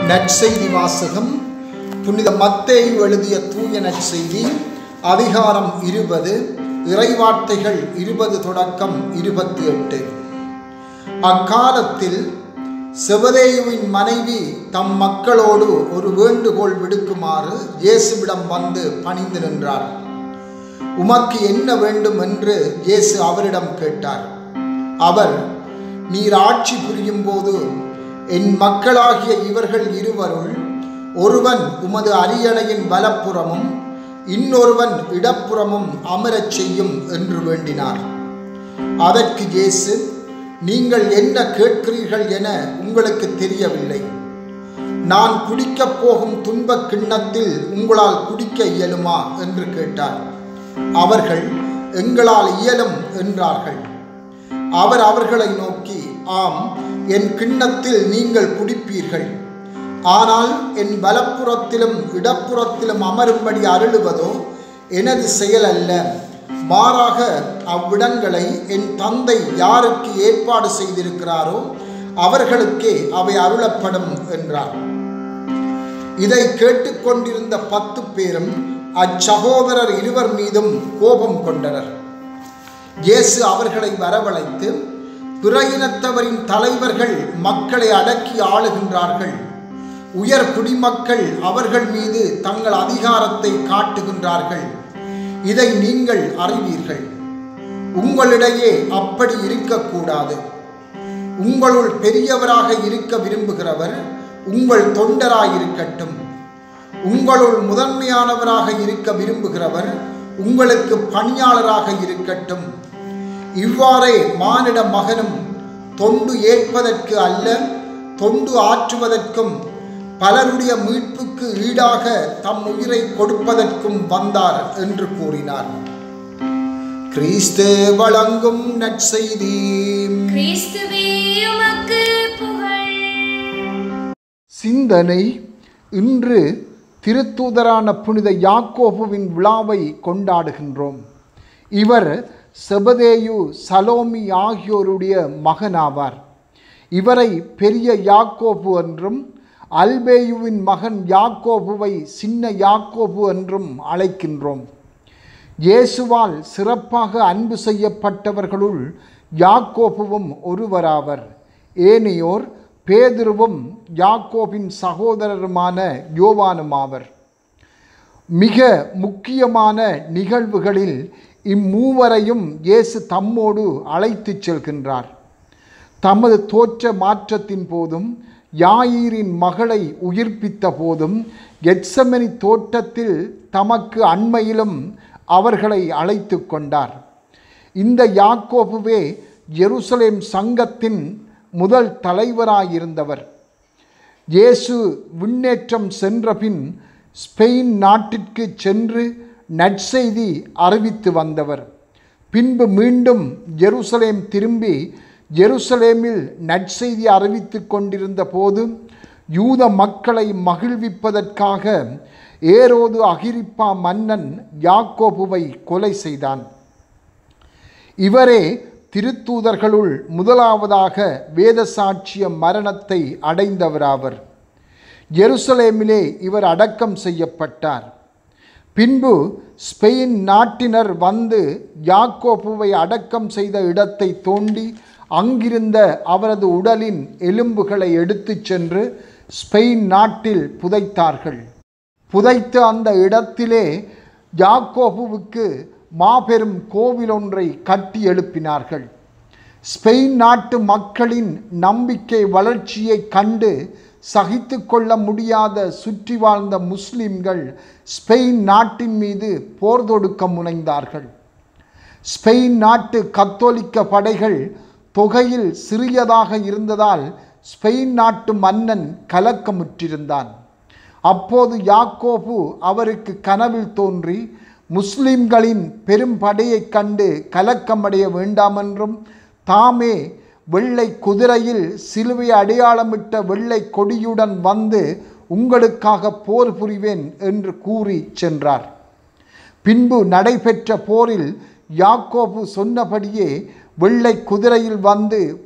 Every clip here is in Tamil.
நற்செய்தி வாசகம் புனித மத்தேயு எழுதிய தூய நற்செய்தி அதிகாரம் இருபது இறைவார்த்தைகள் இருபது தொடக்கம் இருபத்தி எட்டு அக்காலத்தில் செவதேயுவின் மனைவி தம் மக்களோடு ஒரு வேண்டுகோள் விடுக்குமாறு இயேசுவிடம் வந்து பணிந்து நின்றார் உமக்கு என்ன வேண்டும் என்று இயேசு அவரிடம் கேட்டார் அவர் நீர் ஆட்சி புரியும் போது என் மக்களாகிய இவர்கள் இருவருள் ஒருவன் உமது அரியணையின் வலப்புறமும் இன்னொருவன் இடப்புறமும் அமரச் செய்யும் என்று வேண்டினார் அதற்கு இயேசு நீங்கள் என்ன கேட்கிறீர்கள் என உங்களுக்கு தெரியவில்லை நான் குடிக்கப் போகும் துன்பக் கிண்ணத்தில் உங்களால் குடிக்க இயலுமா என்று கேட்டார் அவர்கள் எங்களால் இயலும் என்றார்கள் அவர் அவர்களை நோக்கி ஆம் என் கிண்ணத்தில் நீங்கள் குடிப்பீர்கள் ஆனால் என் வலப்புறத்திலும் இடப்புறத்திலும் அமரும்படி அருளுவதோ எனது செயல் அல்ல மாறாக அவ்விடங்களை என் தந்தை யாருக்கு ஏற்பாடு செய்திருக்கிறாரோ அவர்களுக்கே அவை அருளப்படும் என்றார் இதை கேட்டுக்கொண்டிருந்த பத்து பேரும் அச்சகோதரர் இருவர் மீதும் கோபம் கொண்டனர் இயேசு அவர்களை வரவழைத்து பிற இனத்தவரின் தலைவர்கள் மக்களை அடக்கி ஆளுகின்றார்கள் உயர் குடிமக்கள் அவர்கள் மீது தங்கள் அதிகாரத்தை காட்டுகின்றார்கள் இதை நீங்கள் அறிவீர்கள் உங்களிடையே அப்படி இருக்கக்கூடாது உங்களுள் பெரியவராக இருக்க விரும்புகிறவர் உங்கள் தொண்டராயிருக்கட்டும் உங்களுள் முதன்மையானவராக இருக்க விரும்புகிறவர் உங்களுக்கு பணியாளராக இருக்கட்டும் இவ்வாறே மானிட மகனும் தொண்டு ஏற்பதற்கு அல்ல தொண்டு ஆற்றுவதற்கும் பலருடைய மீட்புக்கு ஈடாக தம் உயிரை கொடுப்பதற்கும் வந்தார் என்று கூறினார் கிறிஸ்து வழங்கும் நற்செய்தி கிறிஸ்துவே உமக்கு புகழ் சிந்தனை இன்று திருத்தூதரான புனித யாக்கோபுவின் விழாவை கொண்டாடுகின்றோம் இவர் செபதேயு சலோமி ஆகியோருடைய மகனாவார் இவரை பெரிய யாக்கோபு என்றும் அல்பேயுவின் மகன் யாக்கோபுவை சின்ன யாக்கோபு என்றும் அழைக்கின்றோம் இயேசுவால் சிறப்பாக அன்பு செய்யப்பட்டவர்களுள் யாக்கோபுவும் ஒருவராவர் ஏனையோர் பேதுருவும் யாக்கோபின் சகோதரருமான யோவானுமாவர் மிக முக்கியமான நிகழ்வுகளில் இம்மூவரையும் இயேசு தம்மோடு அழைத்துச் செல்கின்றார் தமது தோற்ற மாற்றத்தின் போதும் யாயீரின் மகளை உயிர்ப்பித்த போதும் எட்சமனி தோட்டத்தில் தமக்கு அண்மையிலும் அவர்களை அழைத்து கொண்டார் இந்த யாக்கோபுவே எருசலேம் சங்கத்தின் முதல் தலைவராயிருந்தவர் இயேசு விண்ணேற்றம் சென்றபின் ஸ்பெயின் நாட்டிற்கு சென்று நற்செய்தி அறிவித்து வந்தவர் பின்பு மீண்டும் ஜெருசலேம் திரும்பி ஜெருசலேமில் நற்செய்தி அறிவித்து கொண்டிருந்த போது யூத மக்களை மகிழ்விப்பதற்காக ஏரோது அகிரிப்பா மன்னன் யாக்கோபுவை கொலை செய்தான் இவரே திருத்தூதர்களுள் முதலாவதாக வேத சாட்சிய மரணத்தை அடைந்தவராவர் எருசலேமிலே இவர் அடக்கம் செய்யப்பட்டார் பின்பு ஸ்பெயின் நாட்டினர் வந்து யாக்கோபுவை அடக்கம் செய்த இடத்தை தோண்டி அங்கிருந்த அவரது உடலின் எலும்புகளை எடுத்துச் சென்று ஸ்பெயின் நாட்டில் புதைத்தார்கள் புதைத்த அந்த இடத்திலே யாக்கோபுவுக்கு மாபெரும் கோவில் ஒன்றை கட்டி எழுப்பினார்கள் ஸ்பெயின் நாட்டு மக்களின் நம்பிக்கை வளர்ச்சியை கண்டு சகித்து கொள்ள முடியாத சுற்றி வாழ்ந்த முஸ்லிம்கள் ஸ்பெயின் நாட்டின் மீது போர் தொடுக்க முனைந்தார்கள் ஸ்பெயின் நாட்டு கத்தோலிக்க படைகள் தொகையில் சிறியதாக இருந்ததால் ஸ்பெயின் நாட்டு மன்னன் கலக்கமுற்றிருந்தான் அப்போது யாக்கோபு அவருக்கு கனவில் தோன்றி முஸ்லிம்களின் பெரும் படையைக் கண்டு கலக்கமடைய வேண்டாமென்றும் தாமே வெள்ளை குதிரையில் சிலுவை அடையாளமிட்ட வெள்ளை கொடியுடன் வந்து உங்களுக்காக போர் புரிவேன் என்று கூறி சென்றார் பின்பு நடைபெற்ற போரில் யாக்கோபு சொன்னபடியே வெள்ளை குதிரையில் வந்து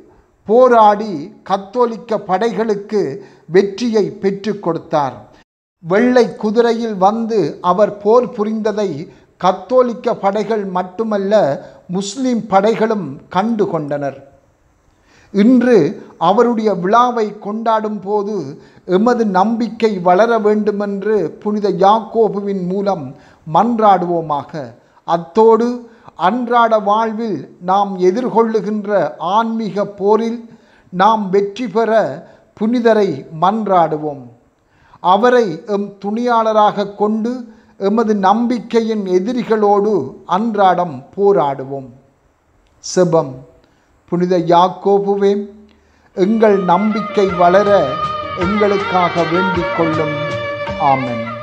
போராடி கத்தோலிக்க படைகளுக்கு வெற்றியை பெற்றுக் கொடுத்தார் வெள்ளை குதிரையில் வந்து அவர் போர் புரிந்ததை கத்தோலிக்க படைகள் மட்டுமல்ல முஸ்லிம் படைகளும் கண்டு கொண்டனர் இன்று அவருடைய விழாவை கொண்டாடும் போது எமது நம்பிக்கை வளர வேண்டுமென்று புனித யாக்கோபுவின் மூலம் மன்றாடுவோமாக அத்தோடு அன்றாட வாழ்வில் நாம் எதிர்கொள்ளுகின்ற ஆன்மீக போரில் நாம் வெற்றி பெற புனிதரை மன்றாடுவோம் அவரை எம் துணியாளராக கொண்டு எமது நம்பிக்கையின் எதிரிகளோடு அன்றாடம் போராடுவோம் செபம் புனித யாக்கோபுவே எங்கள் நம்பிக்கை வளர எங்களுக்காக வேண்டிக் கொள்ளும் ஆமென்